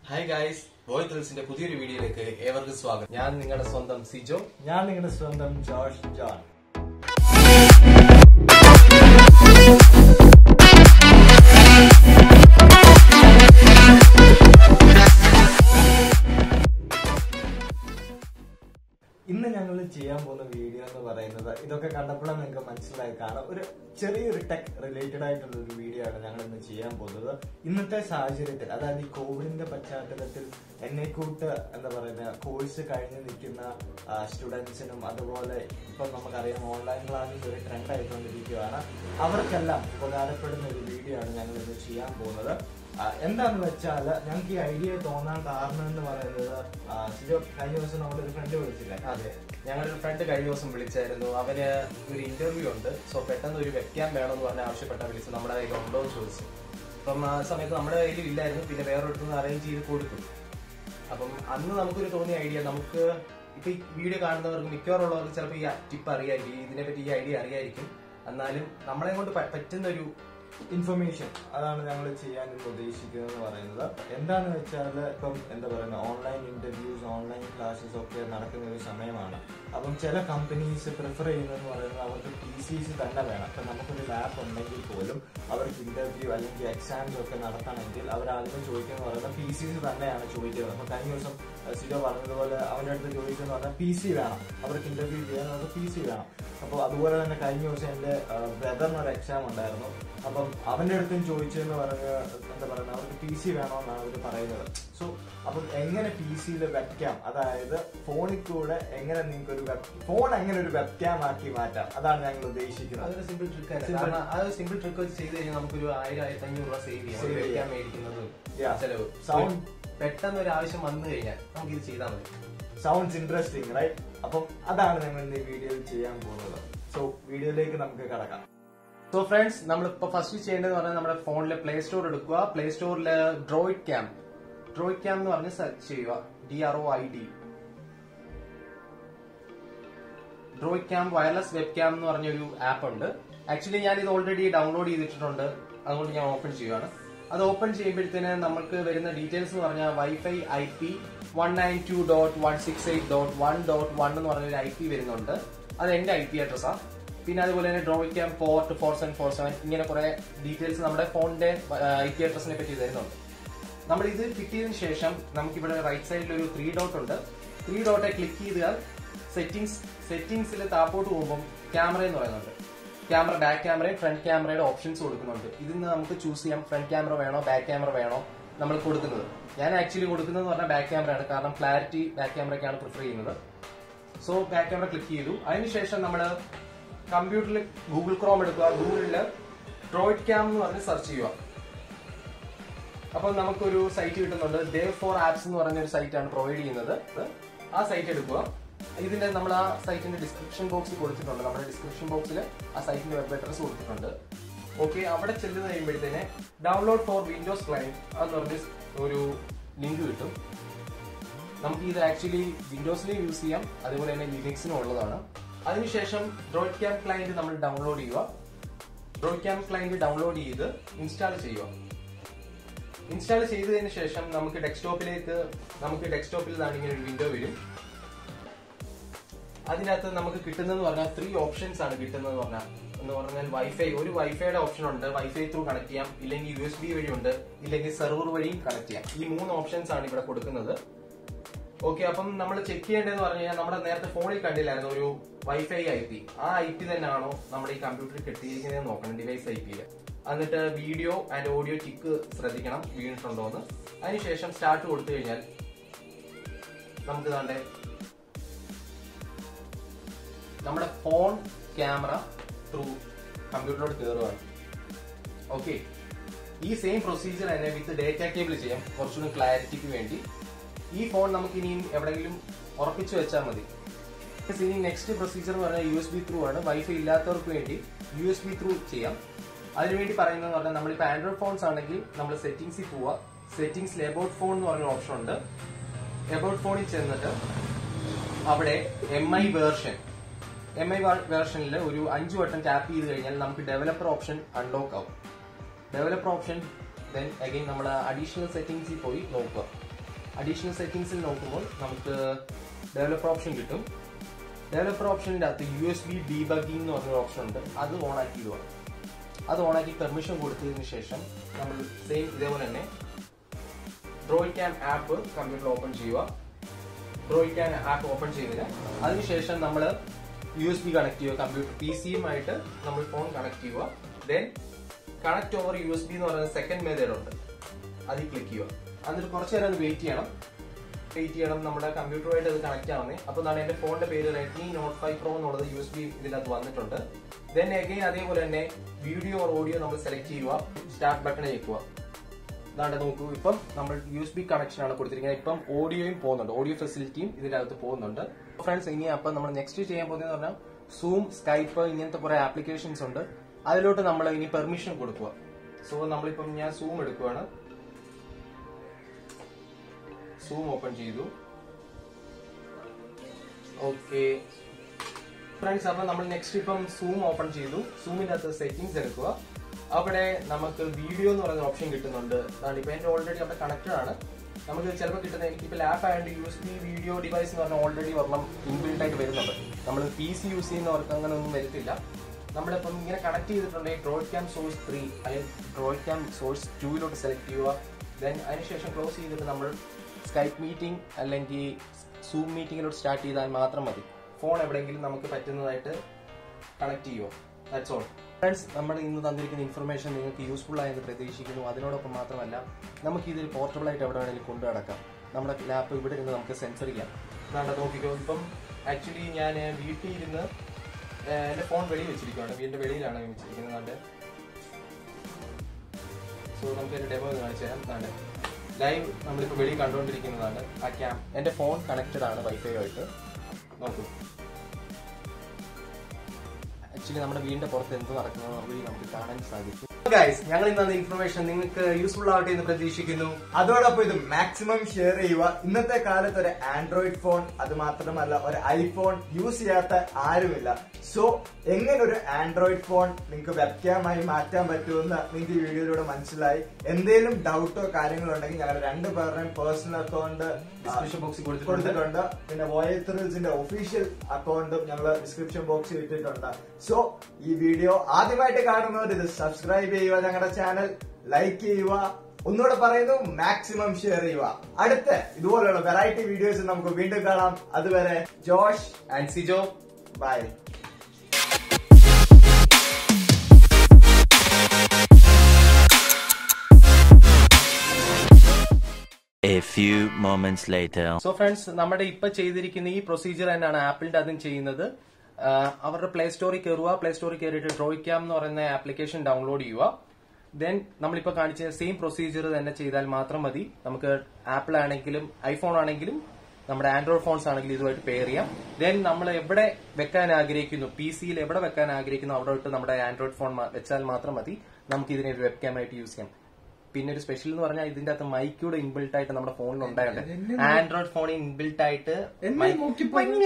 Hi guys boy ത്രിൽസിന്റെ പുതിയൊരു വീഡിയോയിലേക്ക് ഏവർക്കും സ്വാഗതം ഞാൻ നിങ്ങളുടെ സ്വന്തം സിജോ ഞാൻ നിങ്ങളുടെ സ്വന്തം ജോർജ് ജോൺ ഇന്ന് ഞങ്ങൾ ചെയ്യാൻ പോകുന്ന വീഡിയോ എന്ന് പറയുന്നത് ഇതൊക്കെ കണ്ടപ്പോഴാണ് നിങ്ങൾക്ക് മനസ്സിലായി കാണാം ഒരു ചെറിയൊരു ടെക് റിലേറ്റഡ് ആയിട്ടുള്ള ഒരു വീഡിയോ ആണ് ഞങ്ങൾ ഇന്ന് ചെയ്യാൻ പോകുന്നത് ഇന്നത്തെ സാഹചര്യത്തിൽ അതായത് ഈ കോവിഡിന്റെ പശ്ചാത്തലത്തിൽ എന്നെ കൂട്ട് എന്താ പറയുക കോഴ്സ് കഴിഞ്ഞ് നിൽക്കുന്ന സ്റ്റുഡൻസിനും അതുപോലെ ഇപ്പം നമുക്കറിയാം ഓൺലൈൻ ക്ലാസ്സസ് ഒരു ട്രെൻഡ് ആയിക്കൊണ്ടിരിക്കുകയാണ് അവർക്കെല്ലാം ഉപകാരപ്പെടുന്ന ഒരു വീഡിയോ ആണ് ഞങ്ങൾ ഇന്ന് ചെയ്യാൻ പോകുന്നത് ആ, എന്താന്ന് വെച്ചാൽ ഞങ്ങൾക്ക് ഈ ഐഡിയ തോന്നാൻ കാരണം എന്ന് പറയുന്നത് ആ, സിജോ കഴിഞ്ഞ ദിവസം നമ്മുടെ ഒരു ഫ്രണ്ട് വിളിച്ചില്ലേ അതെ ഞങ്ങളുടെ ഒരു ഫ്രണ്ട് കഴിഞ്ഞ ദിവസം വിളിച്ചായിരുന്നു അവന് ഒരു ഇന്റർവ്യൂ ഉണ്ട് സോ പെട്ടെന്ന് ഒരു വെക്കാൻ വേണമെന്ന് പറഞ്ഞ് ആവശ്യപ്പെട്ട വിളിച്ച് നമ്മുടെ കയ്യിൽ ഉണ്ടോ എന്ന് ചോദിച്ചു അപ്പം ആ സമയത്ത് നമ്മുടെ കയ്യിൽ ഇല്ലായിരുന്നു പിന്നെ വേറൊരിടത്തു നിന്ന് അറേഞ്ച് ചെയ്ത് കൊടുത്തു അപ്പം അന്ന് നമുക്കൊരു തോന്നിയ ഐഡിയ നമുക്ക് ഇപ്പൊ ഈ വീഡിയോ കാണുന്നവർക്ക് മിക്കവാറുള്ളവർക്ക് ചിലപ്പോൾ ഈ ടിപ്പ് അറിയായിരിക്കും ഇതിനെ പറ്റി ഈ ഐഡിയ അറിയായിരിക്കും എന്നാലും നമ്മളെ കൊണ്ട് പ- പറ്റുന്ന ഒരു ഇൻഫർമേഷൻ അതാണ് ഞങ്ങൾ ചെയ്യാൻ ഇന്ന് ഉദ്ദേശിക്കുന്നത് എന്ന് പറയുന്നത് എന്താണെന്ന് വെച്ചാൽ ഇപ്പം എന്താ പറയുക ഓൺലൈൻ ഇന്റർവ്യൂസ് ഓൺലൈൻ ക്ലാസ്സസ് ഒക്കെ നടക്കുന്ന ഒരു സമയമാണ് അപ്പം ചില കമ്പനീസ് പ്രിഫർ ചെയ്യുന്നതെന്ന് പറയുന്നത് അവർക്ക് പി സിസ് തന്നെ വേണം ഇപ്പം നമുക്കൊരു ലാബ് ഉണ്ടെങ്കിൽ പോലും അവർക്ക് ഇന്റർവ്യൂ അല്ലെങ്കിൽ എക്സാംസ് ഒക്കെ നടത്തണമെങ്കിൽ അവർ ആദ്യം ചോദിക്കുന്നത് പറയുന്നത് പി സിസ് തന്നെയാണ് ചോദിക്കുന്നത് അപ്പൊ കഴിഞ്ഞ ദിവസം അഹ് സിജോ പറഞ്ഞതുപോലെ അവൻ്റെ അടുത്ത് ചോദിക്കുന്നത് പറഞ്ഞാൽ പി സി വേണം അവർക്ക് ഇന്റർവ്യൂ ചെയ്യാൻ അവർക്ക് പി സി വേണം അപ്പോൾ അതുപോലെ തന്നെ കഴിഞ്ഞ ദിവസം എൻ്റെ ബ്രദറിന് ഒരു എക്സാം ഉണ്ടായിരുന്നു അപ്പം അവന്റെ അടുത്തും ചോദിച്ചെന്ന് പറഞ്ഞ എന്താ പറയുക അവർക്ക് പി സി വേണമെന്നാണ് അവർ പറയുന്നത് സോ അപ്പം എങ്ങനെ പി സിയിൽ വെബ്ക്യാം അതായത് ഫോണിൽ കൂടെ എങ്ങനെ നിങ്ങൾക്ക് ഒരു വെബ് ഫോൺ എങ്ങനെ ഒരു വെബ്ക്യാം ആക്കി മാറ്റാം അതാണ് ഞങ്ങൾ ഉദ്ദേശിക്കുന്നത് അതൊരു സിമ്പിൾ ട്രിക്ക് Simple. കാരണം ആ ഒരു സിമ്പിൾ ട്രിക്ക് വെച്ച് ചെയ്ത് കഴിഞ്ഞാൽ നമുക്കൊരു ആയിരം ആയിരത്തി അഞ്ഞൂറ് രൂപ സേവ് ചെയ്യാം Save ഒരു ചെയ്യാം. വെക്കാൻ മേടിക്കുന്നത് Yeah. ചെലവ് Sound. പെട്ടെന്ന് ഒരു ആവശ്യം വന്നു കഴിഞ്ഞാൽ നമുക്ക് ഇത് ചെയ്താൽ മതി സൗണ്ട്സ് ഇൻട്രസ്റ്റിംഗ് റൈറ്റ് അപ്പം അതാണ് ഞങ്ങൾ ഇന്ന് ഈ വീഡിയോയിൽ ചെയ്യാൻ പോകുന്നത് സോ വീഡിയോയിലേക്ക് നമുക്ക് കടക്കാം സോ ഫ്രണ്ട്സ് നമ്മളിപ്പോ ഫസ്റ്റ് ചെയ്യേണ്ടത് പറഞ്ഞാൽ നമ്മുടെ ഫോണിലെ പ്ലേ സ്റ്റോർ എടുക്കുക പ്ലേ സ്റ്റോറിൽ ഡ്രോയിഡ് ക്യാം ഡ്രോയിഡ് ക്യാം എന്ന് പറഞ്ഞ് സെർച്ച് ചെയ്യുക D R O I D DroidCam wireless webcam എന്ന് പറഞ്ഞൊരു ആപ്പ് ഉണ്ട് ആക്ച്വലി ഞാൻ ഇത് ഓൾറെഡി ഡൗൺലോഡ് ചെയ്തിട്ടുണ്ട് അതുകൊണ്ട് ഞാൻ ഓപ്പൺ ചെയ്യുകയാണ് അത് ഓപ്പൺ ചെയ്യുമ്പോഴത്തേന് നമുക്ക് വരുന്ന ഡീറ്റെയിൽസ് എന്ന് പറഞ്ഞാൽ wifi I P one nine two dot one six eight dot one dot one എന്ന് പറഞ്ഞൊരു ഐ പി വരുന്നുണ്ട് അത് എന്റെ ഐ പി അഡ്രസ്സാണ് പിന്നെ അതുപോലെ തന്നെ DroidCam port four seven four seven ഇങ്ങനെ കുറെ ഡീറ്റെയിൽസ് നമ്മുടെ ഫോണിന്റെ ഐ പി അഡ്രസ്സിനെ പറ്റി തരുന്നുണ്ട് നമ്മൾ ഇത് കിട്ടിയതിനു ശേഷം നമുക്കിവിടെ റൈറ്റ് സൈഡിൽ ഒരു ത്രീ ഡോട്ട് ഉണ്ട് ത്രീ ഡോട്ടെ ക്ലിക്ക് ചെയ്താൽ സെറ്റിംഗ്സ് സെറ്റിംഗ്സിൽ താപ്പോട്ട് പോകുമ്പോൾ ക്യാമറ എന്ന് പറയുന്നുണ്ട് ക്യാമറ ബാക്ക് ക്യാമറയും ഫ്രണ്ട് ക്യാമറയുടെ ഓപ്ഷൻസ് കൊടുക്കുന്നുണ്ട് ഇതിൽ നിന്ന് നമുക്ക് ചൂസ് ചെയ്യാം ഫ്രണ്ട് ക്യാമറ വേണോ ബാക്ക് ക്യാമറ വേണോ നമ്മൾ കൊടുക്കുന്നത് ഞാൻ ആക്ച്വലി കൊടുക്കുന്നത് പറഞ്ഞാൽ ബാക്ക് ക്യാമറയാണ് കാരണം ക്ലാരിറ്റി ബാക്ക് ക്യാമറയ്ക്കാണ് പ്രിഫർ ചെയ്യുന്നത് സോ ബാക്ക് ക്യാമറ ക്ലിക്ക് ചെയ്തു അതിനുശേഷം നമ്മൾ കമ്പ്യൂട്ടറിൽ ഗൂഗിൾ ക്രോം എടുക്കുക ഗൂഗിളിൽ ഡ്രോയിഡ് ക്യാം എന്ന് പറഞ്ഞ് സെർച്ച് ചെയ്യുക അപ്പൊ നമുക്കൊരു സൈറ്റ് കിട്ടുന്നുണ്ട് ദേവ് ഫോർ ആപ്സ് എന്ന് പറഞ്ഞ ഒരു സൈറ്റ് ആണ് പ്രൊവൈഡ് ചെയ്യുന്നത് ആ സൈറ്റ് എടുക്കുക ഇതിന്റെ നമ്മൾ ആ സൈറ്റിന്റെ ഡിസ്ക്രിപ്ഷൻ ബോക്സിൽ കൊടുത്തിട്ടുണ്ട് നമ്മുടെ ഡിസ്ക്രിപ്ഷൻ ബോക്സിൽ ആ സൈറ്റിന്റെ വെബ് അഡ്രസ് കൊടുത്തിട്ടുണ്ട് ഓക്കെ അവിടെ ചെല്ലുന്ന കഴിയുമ്പോഴത്തേനെ ഡൗൺലോഡ് ഫോർ വിൻഡോസ് ക്ലയന്റ് എന്ന് പറഞ്ഞ ഒരു ലിങ്ക് കിട്ടും നമുക്ക് ഇത് ആക്ച്വലി വിൻഡോസിലും യൂസ് ചെയ്യാം അതുപോലെ തന്നെ ലിനക്സിനും ഉള്ളതാണ് അതിനുശേഷം ഡ്രോയിഡ് ക്യാം ക്ലയന്റ് നമ്മൾ ഡൗൺലോഡ് ചെയ്യുക ഡ്രോയിഡ് ക്യാം ക്ലയന്റ് ഡൗൺലോഡ് ചെയ്ത് ഇൻസ്റ്റാൾ ചെയ്യുക ഇൻസ്റ്റാൾ ചെയ്തതിന് ശേഷം നമുക്ക് ഡെസ്ക്ടോപ്പിലേക്ക് നമുക്ക് ഡെസ്ക്ടോപ്പിൽ നിന്നാണ് ഇങ്ങനെ ഒരു വിൻഡോ വരും അതിനകത്ത് നമുക്ക് കിട്ടുന്നതെന്ന് പറഞ്ഞാൽ ത്രീ ഓപ്ഷൻസ് ആണ് കിട്ടുന്നത് പറഞ്ഞാൽ എന്ന് പറഞ്ഞാൽ വൈഫൈ ഒരു വൈഫൈയുടെ ഓപ്ഷൻ ഉണ്ട് വൈഫൈ ത്രൂ കണക്ട് ചെയ്യാം ഇല്ലെങ്കിൽ യു എസ് ബി വഴി ഉണ്ട് ഇല്ലെങ്കിൽ സെർവർ വഴിയും കണക്ട് ചെയ്യാം ഈ മൂന്ന് ഓപ്ഷൻസ് ആണ് ഇവിടെ കൊടുക്കുന്നത് ഓക്കെ അപ്പം നമ്മൾ ചെക്ക് ചെയ്യേണ്ടതെന്ന് പറഞ്ഞു കഴിഞ്ഞാൽ നമ്മുടെ നേരത്തെ ഫോണിൽ കണ്ടില്ലായിരുന്നു ഒരു വൈഫൈ ഐ പി ആ ഐ പി തന്നെയാണോ നമ്മുടെ ഈ കമ്പ്യൂട്ടറിൽ കിട്ടിയിരിക്കുന്നത് നോക്കണം ഡിവൈസ് ഐ പിയിൽ എന്നിട്ട് വീഡിയോ ആൻഡ് ഓഡിയോ ടിക്ക് ശ്രദ്ധിക്കണം വീണിട്ടുണ്ടോ എന്ന് അതിനുശേഷം സ്റ്റാർട്ട് കൊടുത്തു കഴിഞ്ഞാൽ നമുക്ക് താണ്ടെ നമ്മുടെ ഫോൺ ക്യാമറ ത്രൂ കമ്പ്യൂട്ടറിലോട്ട് കയറുകയാണ് ഓക്കെ ഈ സെയിം പ്രൊസീജിയർ തന്നെ വിത്ത് ഡേറ്റ കേബിൾ ചെയ്യാം കുറച്ചുകൂടി ക്ലാരിറ്റിക്ക് വേണ്ടി ഈ ഫോൺ നമുക്ക് ഇനിയും എവിടെയെങ്കിലും ഉറപ്പിച്ചു വെച്ചാൽ മതി ഇനി നെക്സ്റ്റ് പ്രൊസീജിയർ എന്ന് പറഞ്ഞാൽ യു എസ് ബി ത്രൂ ആണ് വൈഫൈ ഇല്ലാത്തവർക്ക് വേണ്ടി യു എസ് ബി ത്രൂ ചെയ്യാം അതിനുവേണ്ടി പറയുന്നത് പറഞ്ഞാൽ നമ്മളിപ്പോൾ ആൻഡ്രോയിഡ് ഫോൺസ് ആണെങ്കിൽ നമ്മൾ സെറ്റിംഗ്സിൽ പോവുക സെറ്റിംഗ്സിൽ എബൌട്ട് ഫോൺ എന്ന് പറഞ്ഞ ഓപ്ഷൻ ഉണ്ട് എബൌട്ട് ഫോണിൽ ചെന്നിട്ട് അവിടെ M I version M I വേർഷനിൽ ഒരു അഞ്ച് വട്ടം ടാപ്പ് ചെയ്ത് കഴിഞ്ഞാൽ നമുക്ക് ഡെവലപ്പർ ഓപ്ഷൻ അൺലോക്ക് ആവും ഡെവലപ്പർ ഓപ്ഷൻ ദെൻ അഗൈൻ നമ്മൾ അഡീഷണൽ സെറ്റിംഗ്സിൽ പോയി നോക്കുക അഡീഷണൽ സെറ്റിംഗ്സിൽ നോക്കുമ്പോൾ നമുക്ക് ഡെവലപ്പർ ഓപ്ഷൻ കിട്ടും ഡെവലപ്പർ ഓപ്ഷനിന്റെ അകത്ത് യു എസ് ബി ഡീബഗിംഗ് എന്ന് പറഞ്ഞൊരു ഓപ്ഷൻ ഉണ്ട് അത് ഓൺ ആക്കിയിടുക അത് ഓൺ ആക്കി പെർമിഷൻ കൊടുത്തതിന് ശേഷം നമ്മൾ സെയിം ഇതേപോലെ തന്നെ DroidCam app computer open ചെയ്യുക ഡ്രോയിങ് ക്യാൻ ആപ്പ് ഓപ്പൺ ചെയ്തതിന് അതിനുശേഷം നമ്മൾ യു എസ് ബി കണക്ട് ചെയ്യുക കമ്പ്യൂട്ടർ പി സിയുമായിട്ട് നമ്മൾ ഫോൺ കണക്ട് ചെയ്യുക then connect over U S B എന്ന് പറയുന്ന സെക്കൻഡ് മെത്തേഡ് ഉണ്ട് അതിൽ ക്ലിക്ക് ചെയ്യുക എന്നിട്ട് കുറച്ച് നേരം വെയിറ്റ് ചെയ്യണം വെയിറ്റ് ചെയ്യണം നമ്മുടെ കമ്പ്യൂട്ടറുമായിട്ട് അത് കണക്ട് ആവുന്നേ അപ്പോൾ എന്താണ് എന്റെ ഫോണിന്റെ പേര് റെഡ്മി നോട്ട് ഫൈവ് പ്രോ എന്നുള്ളത് യു എസ് ബി ഇതിനകത്ത് വന്നിട്ടുണ്ട് ദെൻ അഗൈൻ അതേപോലെ തന്നെ വീഡിയോ ഓർ ഓഡിയോ നമ്മൾ സെലക്ട് ചെയ്യുക സ്റ്റാർട്ട് ബട്ടൺ ഞെക്കുക ഇതാണ്ട് നോക്കൂ ഇപ്പം നമ്മൾ യു എസ് ബി കണക്ഷൻ ആണ് കൊടുത്തിരിക്കുന്നത് ഇപ്പം ഓഡിയോയും പോകുന്നുണ്ട് ഓഡിയോ ഫെസിലിറ്റിയും ഇതിനകത്ത് പോകുന്നുണ്ട് ഫ്രണ്ട്സ് ഇനി അപ്പം നമ്മൾ നെക്സ്റ്റ് ചെയ്യാൻ പോകുന്നത് പറഞ്ഞാൽ സൂം സ്കൈപ്പ് ഇങ്ങനത്തെ കുറെ ആപ്ലിക്കേഷൻസ് ഉണ്ട് അതിലോട്ട് നമ്മൾ ഇനി പെർമിഷൻ കൊടുക്കുക സോ നമ്മളിപ്പം ഞാൻ സൂം എടുക്കുവാണ് സൂം ഓപ്പൺ ചെയ്തു ഓക്കെ ഫ്രണ്ട്സ് അപ്പൊ നമ്മൾ നെക്സ്റ്റ് ഇപ്പം സൂം ഓപ്പൺ ചെയ്തു സൂമിന്റെ അകത്ത് സെറ്റിംഗ്സ് എടുക്കുക അവിടെ നമുക്ക് വീഡിയോ എന്ന് പറയുന്ന ഓപ്ഷൻ കിട്ടുന്നുണ്ട് അതാണ് ഇപ്പൊ എന്റെ ഓൾറെഡി അവിടെ കണക്റ്റഡ് ആണ് നമുക്ക് ചിലപ്പോൾ കിട്ടുന്ന എനിക്കിപ്പോൾ ലാപ്പ് ആയതുകൊണ്ട് U S B video device എന്ന് പറഞ്ഞാൽ ഓൾറെഡി ഒരെണ്ണം ഇൻബിൽഡ് ആയിട്ട് വരുന്നുണ്ട് നമ്മൾ പി സി യൂസ് ചെയ്യുന്നവർക്ക് അങ്ങനെ ഒന്നും വരത്തില്ല നമ്മുടെ ഇപ്പം ഇങ്ങനെ കണക്ട് ചെയ്തിട്ടുണ്ടെങ്കിൽ ഡ്രോയിഡ് ക്യാം സോഴ്സ് ത്രീ അല്ലെങ്കിൽ ഡ്രോയിഡ് ക്യാം സോഴ്സ് ടൂയിലോട്ട് സെലക്ട് ചെയ്യുക ദെൻ അതിനുശേഷം ക്ലോസ് ചെയ്തിട്ട് നമ്മൾ സ്കൈപ്പ് മീറ്റിംഗ് അല്ലെങ്കിൽ സൂം മീറ്റിങ്ങിലോട്ട് സ്റ്റാർട്ട് ചെയ്താൽ മാത്രം മതി ഫോൺ എവിടെയെങ്കിലും നമുക്ക് പറ്റുന്നതായിട്ട് കണക്ട് ചെയ്യുക ദാറ്റ്സ് ഓൾ ഫ്രണ്ട്സ് നമ്മൾ ഇന്ന് തന്നിരിക്കുന്ന ഇൻഫർമേഷൻ നിങ്ങൾക്ക് യൂസ്ഫുൾ ആയെന്ന് പ്രതീക്ഷിക്കുന്നു അതിനോടൊപ്പം മാത്രമല്ല നമുക്ക് ഇതിൽ പോർട്ടബിൾ ആയിട്ട് എവിടെ വേണമെങ്കിലും കൊണ്ടു നടക്കാം നമ്മുടെ ലാപ്പ് ഇവിടെ ഇരുന്ന് നമുക്ക് സെൻസർ ചെയ്യാം നാട്ടെ നോക്കിക്കോ ഇപ്പം ആക്ച്വലി ഞാൻ വീട്ടിൽ ഇരുന്ന് ഏഹ്, എൻ്റെ ഫോൺ വെളിയിൽ വെച്ചിരിക്കുകയാണ് വീടിൻ്റെ വെളിയിലാണ് ഞാൻ വെച്ചിരിക്കുന്നത് നാട്ടെ സോ നമുക്ക് എൻ്റെ ഡെമോ കാണിച്ചു തരാം നാട്ടെ ലൈവ് നമ്മളിപ്പോൾ വെളിയിൽ കണ്ടുകൊണ്ടിരിക്കുന്നതാണ് ആ ക്യാം എൻ്റെ ഫോൺ കണക്റ്റഡ് ആണ് വൈഫൈ ആയിട്ട് നോക്കൂ ആക്ച്വലി നമ്മുടെ വീടിന്റെ പുറത്ത് എന്ത് നടക്കുന്നത് വഴി നമുക്ക് കാണാൻ സാധിക്കും ഗൈസ് ഞങ്ങൾ ഇന്ന് ഇൻഫർമേഷൻ നിങ്ങൾക്ക് യൂസ്ഫുൾ ആവട്ടെ എന്ന് പ്രതീക്ഷിക്കുന്നു അതോടൊപ്പം ഇത് മാക്സിമം ഷെയർ ചെയ്യുക ഇന്നത്തെ കാലത്ത് ഒരു ആൻഡ്രോയിഡ് ഫോൺ അത് മാത്രമല്ല ഒരു ഐഫോൺ യൂസ് ചെയ്യാത്ത ആരുമില്ല സോ എങ്ങനെ ഒരു ആൻഡ്രോയിഡ് ഫോൺ നിങ്ങൾക്ക് വെബ്ക്യാമായി മാറ്റാൻ പറ്റുമെന്ന് നിങ്ങൾക്ക് ഈ വീഡിയോയിലൂടെ മനസ്സിലായി എന്തെങ്കിലും ഡൗട്ടോ കാര്യങ്ങളോ ഉണ്ടെങ്കിൽ ഞങ്ങളുടെ രണ്ട് പേരുടെയും പേഴ്സണൽ അക്കൗണ്ട് ഡിസ്ക്രിപ്ഷൻ ബോക്സിൽ കൊടുത്തിട്ടുണ്ട് കൊടുത്തിട്ടുണ്ട് പിന്നെ വോയത്രിൽസിന്റെ ഒഫീഷ്യൽ അക്കൗണ്ടും ഞങ്ങൾ ഡിസ്ക്രിപ്ഷൻ ബോക്സിൽ ഇട്ടിട്ടുണ്ട് സോ ഈ വീഡിയോ ആദ്യമായിട്ട് കാണുന്നവർ ഇത് സബ്സ്ക്രൈബ് ചെയ്യുക ഞങ്ങളുടെ ചാനൽ ലൈക്ക് ചെയ്യുക ഒന്നുകൂടെ പറയുന്നു മാക്സിമം ഷെയർ ചെയ്യുക അടുത്ത ഇതുപോലുള്ള വെറൈറ്റി വീഡിയോസ് നമുക്ക് വീണ്ടും കാണാം അതുവരെ Josh and Sijo bye A few moments later. So friends നമ്മുടെ ഇപ്പൊ ചെയ്തിരിക്കുന്ന ഈ പ്രൊസീജിയർ തന്നെയാണ് ആപ്പിളിന്റെ അതും ചെയ്യുന്നത് ആഹ് അവരുടെ പ്ലേ സ്റ്റോറിൽ കയറുക പ്ലേ സ്റ്റോറിൽ കയറിയിട്ട് ഡ്രോയിക്കാം എന്ന് പറയുന്ന ആപ്ലിക്കേഷൻ ഡൗൺലോഡ് ചെയ്യുക ദെൻ നമ്മളിപ്പോ കാണിച്ച സെയിം പ്രൊസീജിയർ തന്നെ ചെയ്താൽ മാത്രം മതി നമുക്ക് ആപ്പിൾ ആണെങ്കിലും ഐഫോൺ ആണെങ്കിലും നമ്മുടെ ആൻഡ്രോയിഡ് ഫോൺസ് ആണെങ്കിലും ഇതുമായിട്ട് പെയർ ചെയ്യാം ദെൻ നമ്മൾ എവിടെ വെക്കാൻ ആഗ്രഹിക്കുന്നു പി സിയിൽ എവിടെ വെക്കാൻ ആഗ്രഹിക്കുന്നു അവിടെ ഇട്ട് നമ്മുടെ ആൻഡ്രോയിഡ് ഫോൺ വെച്ചാൽ മാത്രം മതി നമുക്ക് ഇതിനെ ഒരു വെബ് ക്യാമായിട്ട് യൂസ് ചെയ്യാം പിന്നെ ഒരു സ്പെഷ്യൽ എന്ന് പറഞ്ഞാൽ ഇതിന്റെ അകത്ത് മൈക്യൂടെ ഇൻബിൽട്ട് ആയിട്ട് നമ്മുടെ ഫോണിൽ ഉണ്ടായിട്ടുണ്ട് ആൻഡ്രോയിഡ് ഫോണിൽ ഇൻബിൽട്ട് ആയിട്ട് mic-